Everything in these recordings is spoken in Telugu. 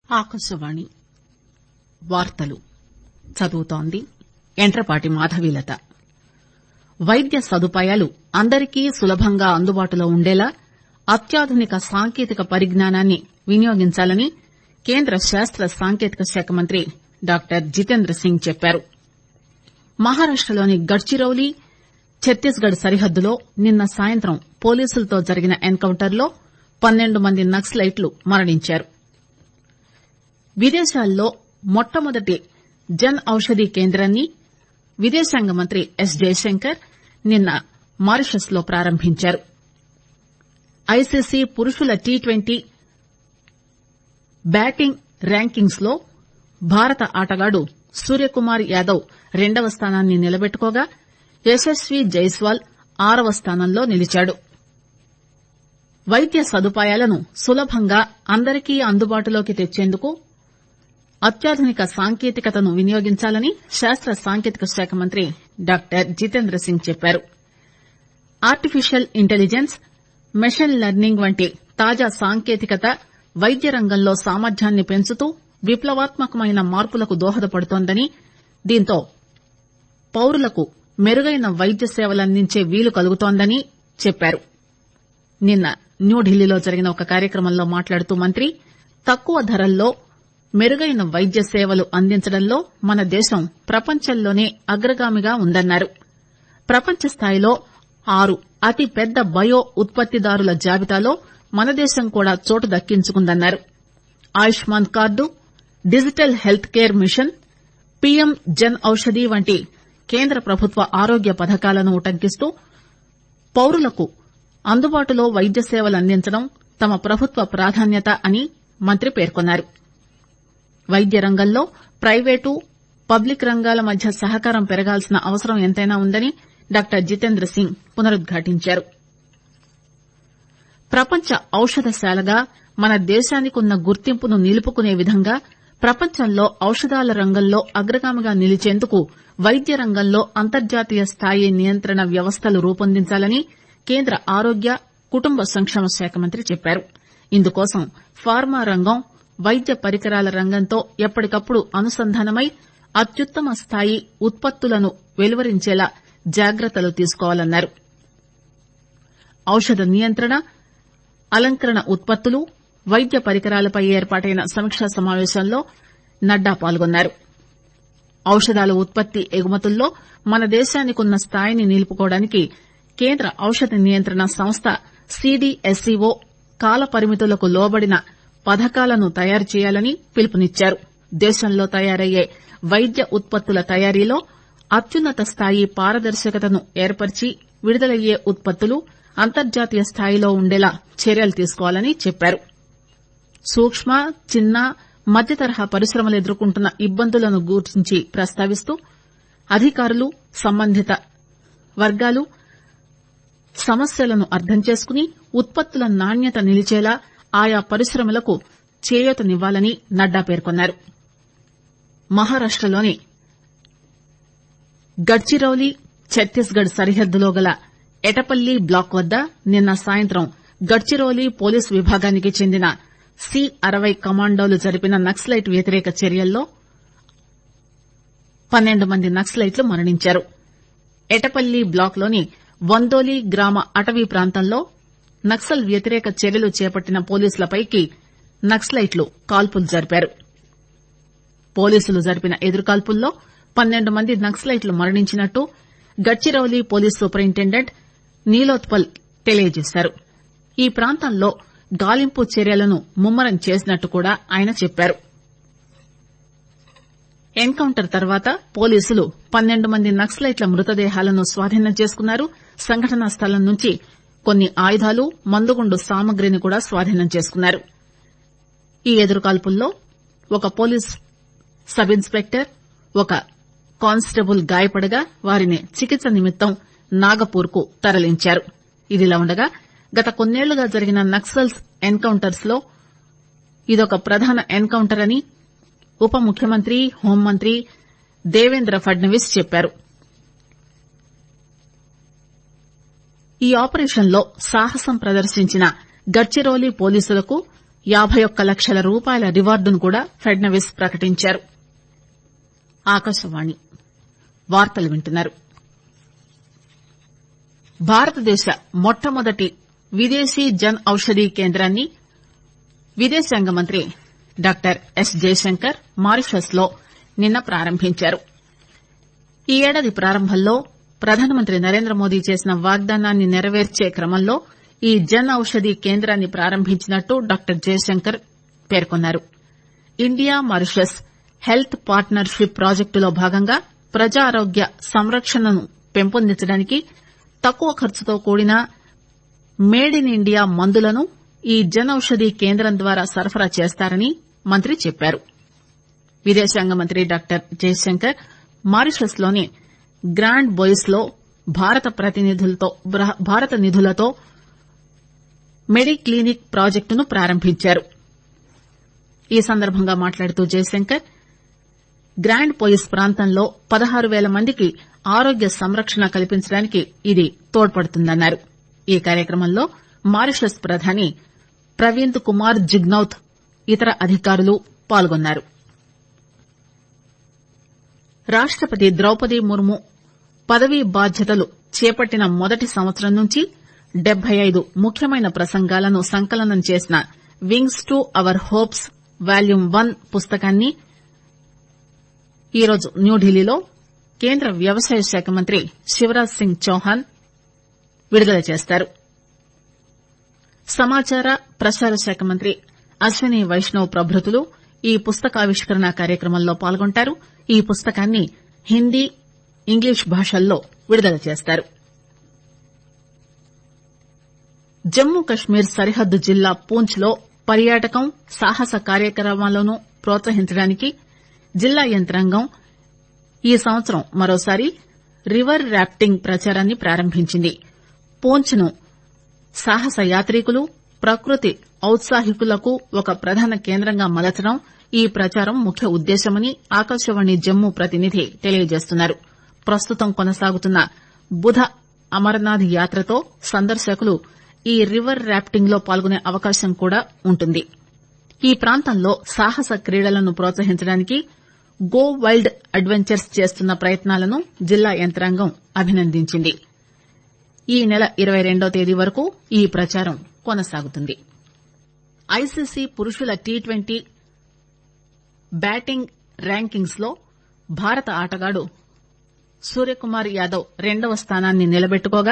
ఆకాశవాణి వార్తలు చదువుతోంది యంట్రపాటి మాధవీలత వైద్య సదుపాయాలు అందరికీ సులభంగా అందుబాటులో ఉండేలా అత్యాధునిక సాంకేతిక పరిజ్ఞానాన్ని వినియోగించాలని కేంద్ర శాస్త సాంకేతిక శాఖ మంత్రి డాక్టర్ జితేంద్ర సింగ్ చెప్పారు మహారాష్టలోని గడ్చిరౌలి ఛత్తీస్ గఢ్ సరిహద్దులో నిన్న సాయంత్రం పోలీసులతో జరిగిన ఎన్ కౌంటర్ లో పన్నెండు మంది నక్సలైట్లు మరణించారు విదేశాల్లో మొట్టమొదటి జన్ ఔషధీ కేంద్రాన్ని విదేశాంగ మంత్రి ఎస్ జైశంకర్ నిన్న మారిషస్ లో ప్రారంభించారు ఐసీసీ పురుషుల టీ ట్వంటీ బ్యాటింగ్ ర్యాంకింగ్స్ లో భారత ఆటగాడు సూర్యకుమార్ యాదవ్ రెండవ స్థానాన్ని నిలబెట్టుకోగా యశస్వీ జైస్వాల్ ఆరవ స్థానంలో నిలిచాడు వైద్య సదుపాయాలను సులభంగా అందరికీ అందుబాటులోకి తెచ్చేందుకు అత్యాధునిక సాంకేతికతను వినియోగించాలని శాస్త సాంకేతిక శాఖ మంత్రి డాక్టర్ జితేంద్ర సింగ్ చెప్పారు ఆర్టిఫిషియల్ ఇంటెలిజెన్స్ మెషిన్ లెర్నింగ్ వంటి తాజా సాంకేతికత వైద్య రంగంలో సామర్థ్యాన్ని పెంచుతూ విప్లవాత్మకమైన మార్పులకు దోహదపడుతోందని దీంతో పౌరులకు మెరుగైన వైద్య సేవలందించే వీలు కలుగుతోందని చెప్పారు నిన్న న్యూఢిల్లీలో జరిగిన ఒక కార్యక్రమంలో మాట్లాడుతూ మంత్రి తక్కువ ధరల్లో మెరుగైన వైద్య సేవలు అందించడంలో మన దేశం ప్రపంచంలోనే అగ్రగామిగా ఉందన్నారు ప్రపంచ స్థాయిలో ఆరు అతి పెద్ద బయో ఉత్పత్తిదారుల జాబితాలో మన దేశం కూడా చోటు దక్కించుకుందన్నారు Ayushman card digital health care mission PM Jan Aushadhi వంటి కేంద్ర ప్రభుత్వ ఆరోగ్య పథకాలను ఉటంకిస్తూ పౌరులకు అందుబాటులో వైద్య సేవలు అందించడం తమ ప్రభుత్వ ప్రాధాన్యత అని మంత్రి పేర్కొన్నారు వైద్య రంగంలో ప్రైవేటు పబ్లిక్ రంగాల మధ్య సహకారం పెరగాల్సిన అవసరం ఎంతైనా ఉందని డాక్టర్ జితేంద్ర సింగ్ పునరుద్ఘాటించారు ప్రపంచ ఔషధశాలగా మన దేశానికున్న గుర్తింపును నిలుపుకునే విధంగా ప్రపంచంలో ఔషధాల రంగంలో అగ్రగామిగా నిలిచేందుకు వైద్య రంగంలో అంతర్జాతీయ స్థాయి నియంత్రణ వ్యవస్థలు రూపొందించాలని కేంద్ర ఆరోగ్య కుటుంబ సంక్షేమ శాఖ మంత్రి చెప్పారు ఇందుకోసం ఫార్మా రంగం వైద్య పరికరాల రంగంతో ఎప్పటికప్పుడు అనుసంధానమై అత్యుత్తమ స్థాయి ఉత్పత్తులను వెలువరించేలా జాగ్రత్తలు తీసుకోవాలన్నారు ఔషధ నియంత్రణ అలంకరణ ఉత్పత్తులు వైద్య పరికరాలపై ఏర్పాటైన సమీక్షా సమావేశంలో నడ్డా పాల్గొన్నారు ఔషధాల ఉత్పత్తి ఎగుమతుల్లో మన దేశానికున్న స్థాయిని నిలుపుకోవడానికి కేంద్ర ఔషధ నియంత్రణ సంస్థ సీడీఎస్సీఓ కాల పరిమితులకు లోబడిన పథకాలను తయారు చేయాలని పిలుపునిచ్చారు దేశంలో తయారయ్యే వైద్య ఉత్పత్తుల తయారీలో అత్యున్నత స్థాయి పారదర్శకతను ఏర్పరిచి విడుదలయ్యే ఉత్పత్తులు అంతర్జాతీయ స్థాయిలో ఉండేలా చర్యలు తీసుకోవాలని చెప్పారు సూక్ష్మ చిన్న మధ్య తరహా పరిశ్రమలు ఎదుర్కొంటున్న ఇబ్బందులను గురించి ప్రస్తావిస్తూ అధికారులు సంబంధిత వర్గాలు సమస్యలను అర్థం చేసుకుని ఉత్పత్తుల నాణ్యత నిలిచేలా ఆయా పరిశ్రమలకు చేయూతనివ్వాలని నడ్డా పేర్కొన్నారు మహారాష్టలోని గడ్చిరౌలి ఛత్తీస్ గఢ్ సరిహద్దులో గల ఎటపల్లి బ్లాక్ వద్ద నిన్న సాయంత్రం గడ్చిరౌలి పోలీసు విభాగానికి చెందిన సి అరవై కమాండోలు జరిపిన నక్సలైట్ వ్యతిరేక చర్యల్లో పన్నెండు మంది నక్సలైట్లు మరణించారు ఎటపల్లి బ్లాక్ లోని వందోలి గ్రామ అటవీ ప్రాంతంలో నక్సల్ వ్యతిరేక చర్యలు చేపట్టిన పోలీసులపైకి నక్సలైట్లు కాల్పులు జరిపారు పోలీసులు జరిపిన ఎదురుకాల్పుల్లో పన్నెండు మంది నక్సలైట్లు మరణించినట్టు గడ్చిరౌలి పోలీస్ సూపరింటెండెంట్ నీలోత్పల్ తెలియజేశారు ఈ ప్రాంతంలో గాలింపు చర్యలను ముమ్మరం చేసినట్టు కూడా ఆయన చెప్పారు ఎన్ కౌంటర్ తర్వాత పోలీసులు పన్నెండు మంది నక్సలైట్ల మృతదేహాలను స్వాధీనం చేసుకున్నారు సంఘటనా స్థలం నుంచి కొన్ని ఆయుధాలు మందుగుండు సామగ్రిని కూడా స్వాధీనం చేసుకున్నారు ఈ ఎదురుకాల్పుల్లో ఒక పోలీస్ సబ్ ఇన్స్పెక్టర్ ఒక కానిస్టేబుల్ గాయపడగా వారిని చికిత్స నిమిత్తం నాగపూర్ కు తరలించారు ఇదిలా ఉండగా గత కొన్నేళ్లుగా జరిగిన నక్సల్స్ ఎన్ కౌంటర్స్ లో ఇదొక ప్రధాన ఎన్ కౌంటర్ అని ఉప ముఖ్యమంత్రి హోంమంత్రి దేవేంద్ర ఫడ్నవీస్ చెప్పారు ఈ ఆపరేషన్ లో సాహసం ప్రదర్శించిన గడ్చిరోలి పోలీసులకు యాబై ఒక్క లక్షల రూపాయల రివార్డును కూడా ఫడ్నవీస్ ప్రకటించారు ఆకాశవాణి వార్తలు వింటున్నారు భారతదేశ మొట్టమొదటి విదేశీ జన్ ఔషధీ కేంద్రాన్ని విదేశాంగ మంత్రి డాక్టర్ ఎస్ జయశంకర్ మారిషస్ లో నిన్న ప్రారంభించారు ఈ ఏడాది ప్రారంభంలో ప్రధానమంత్రి నరేంద్రమోదీ చేసిన వాగ్దానాన్ని నెరవేర్చే క్రమంలో ఈ జన్ ఔషధీ కేంద్రాన్ని ప్రారంభించినట్టు డాక్టర్ జయశంకర్ పేర్కొన్నారు ఇండియా మారిషస్ హెల్త్ పార్ట్నర్షిప్ ప్రాజెక్టులో భాగంగా ప్రజా ఆరోగ్య సంరక్షణను పెంపొందించడానికి తక్కువ ఖర్చుతో కూడిన మేడ్ ఇన్ ఇండియా మందులను ఈ జన్ ఔషధీ కేంద్రం ద్వారా సరఫరా చేస్తారని మంత్రి చెప్పారు విదేశాంగ మంత్రి డాక్టర్ జయశంకర్ మారిషస్ లోని గ్రాండ్ బోయిస్ లో భారత నిధులతో మెడిక్లినిక్ ప్రాజెక్టును ప్రారంభించారు ఈ సందర్భంగా మాట్లాడుతూ జయశంకర్ గ్రాండ్ పోయిస్ ప్రాంతంలో పదహారు పేల మందికి ఆరోగ్య సంరక్షణ కల్పించడానికి ఇది తోడ్పడుతుందన్నారు ఈ కార్యక్రమంలో మారిషస్ ప్రధాని ప్రవీంద్ కుమార్ జుగ్నౌత్ ఇతర అధికారులు పాల్గొన్నారు రాష్టపతి ద్రౌపది ముర్ము పదవీ బాధ్యతలు చేపట్టిన మొదటి సంవత్సరం నుంచి డెబ్బై ఐదు ముఖ్యమైన ప్రసంగాలను సంకలనం చేసిన Wings to Our Hopes volume one పుస్తకాన్ని ఈరోజు న్యూఢిల్లీలో కేంద్ర వ్యవసాయ శాఖ మంత్రి శివరాజ్ సింగ్ చౌహాన్ విడుదల చేస్తారు సమాచార ప్రసార శాఖ మంత్రి అశ్విని వైష్ణవ్ ప్రభృతులు ఈ పుస్తకావిష్కరణ కార్యక్రమంలో పాల్గొంటారు ఈ పుస్తకాన్ని హిందీ ఇంగ్లీష్ భాషల్లో విడుదల చేస్తారు జమ్మూ కశ్మీర్ సరిహద్దు జిల్లా పూంచ్ లో పర్యాటకం సాహస కార్యక్రమాలను ప్రోత్సహించడానికి జిల్లా యంత్రాంగం ఈ సంవత్సరం మరోసారి రివర్ రాప్టింగ్ ప్రచారాన్ని ప్రారంభించింది పూంచ్ ను సాహస యాత్రికులు ప్రకృతి ఔత్సాహికులకు ఒక ప్రధాన కేంద్రంగా మలచడం ఈ ప్రచారం ముఖ్య ఉద్దేశ్యమని ఆకాశవాణి జమ్మూ ప్రతినిధి తెలియజేస్తున్నారు ప్రస్తుతం కొనసాగుతున్న బుధ అమరనాథ్ యాత్రతో సందర్శకులు ఈ రివర్ రాప్టింగ్ లో పాల్గొనే అవకాశం కూడా ఉంటుంది ఈ ప్రాంతంలో సాహస క్రీడలను ప్రోత్సహించడానికి గో వైల్డ్ అడ్వెంచర్స్ చేస్తున్న ప్రయత్నాలను జిల్లా యంత్రాంగం అభినందించింది ఈ నెల ఇరవై రెండో తేదీ వరకు ఈ ప్రచారం కొనసాగుతుంది ఐసీసీ పురుషుల టీ ట్వంటీ బ్యాటింగ్ ర్యాంకింగ్స్ లో భారత ఆటగాడు సూర్యకుమార్ యాదవ్ రెండవ స్థానాన్ని నిలబెట్టుకోగా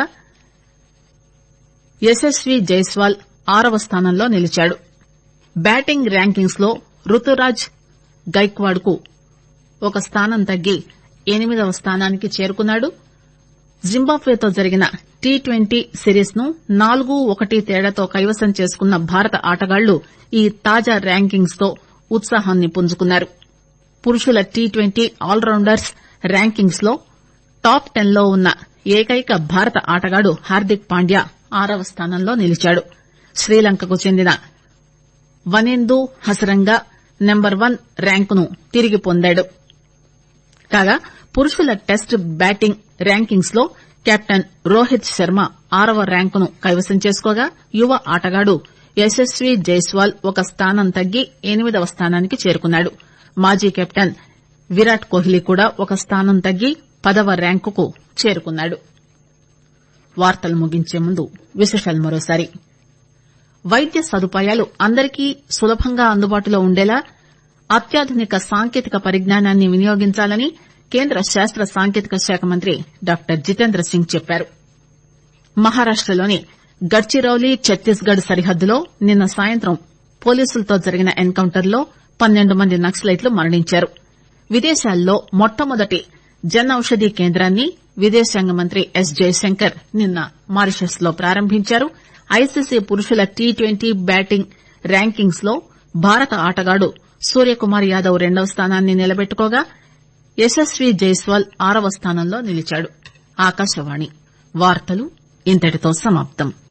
యశస్వీ జైస్వాల్ ఆరవ స్థానంలో నిలిచాడు బ్యాటింగ్ ర్యాంకింగ్స్ లో రుతురాజ్ గైక్వాడ్ కు ఒక స్థానం తగ్గి ఎనిమిదవ స్థానానికి చేరుకున్నాడు జింబాబ్వేతో జరిగిన టీ ట్వంటీ సిరీస్ ను నాలుగు ఒకటి తేడాతో కైవసం చేసుకున్న భారత ఆటగాళ్లు ఈ తాజా ర్యాంకింగ్స్ తో ఉత్సాహాన్ని పుంజుకున్నారు పురుషుల టీ ట్వంటీ ఆల్రౌండర్స్ ర్యాంకింగ్స్ లో టాప్ టెన్ లో ఉన్న ఏకైక భారత ఆటగాడు హార్దిక్ పాండ్యా ఆరవ స్థానంలో నిలిచాడు శ్రీలంకకు చెందిన వనేందు హసరంగా నెంబర్ వన్ ర్యాంకును తిరిగి పొందాడు కాగా పురుషుల టెస్ట్ బ్యాటింగ్ ర్యాంకింగ్స్ లో కెప్టెన్ రోహిత్ శర్మ ఆరవ ర్యాంకును కైవసం చేసుకోగా యువ ఆటగాడు యశస్వీ జైస్వాల్ ఒక స్థానం తగ్గి ఎనిమిదవ స్థానానికి చేరుకున్నాడు మాజీ కెప్టెన్ విరాట్ కోహ్లీ కూడా ఒక స్థానం తగ్గి పదవ ర్యాంకుకు చేరుకున్నాడు వార్తలు ముగించే ముందు విశేషాలు మరోసారి వైద్య సదుపాయాలు అందరికీ సులభంగా అందుబాటులో ఉండేలా అత్యాధునిక సాంకేతిక పరిజ్ఞానాన్ని వినియోగించాలని కేంద్ర శాస్త్ర సాంకేతిక శాఖ మంత్రి డాక్టర్ జితేంద్ర సింగ్ చెప్పారు మహారాష్టలోని గడ్చిరౌలి ఛత్తీస్ గఢ్ సరిహద్దులో నిన్న సాయంత్రం పోలీసులతో జరిగిన ఎన్ కౌంటర్ లో పన్నెండు మంది నక్సలైట్లు మరణించారు విదేశాల్లో మొట్టమొదటి జన్ ఔషధీ కేంద్రాన్ని విదేశాంగ మంత్రి ఎస్ జయశంకర్ నిన్న మారిషస్ లో ప్రారంభించారు ఐసీసీ పురుషుల టీ ట్వంటీ బ్యాటింగ్ ర్యాంకింగ్స్ లో భారత ఆటగాడు సూర్యకుమార్ యాదవ్ రెండవ స్థానాన్ని నిలబెట్టుకోగా యశస్వీ జైస్వాల్ ఆరవ స్థానంలో నిలిచాడు ఆకాశవాణి వార్తలు ఇంతటితో సమాప్తం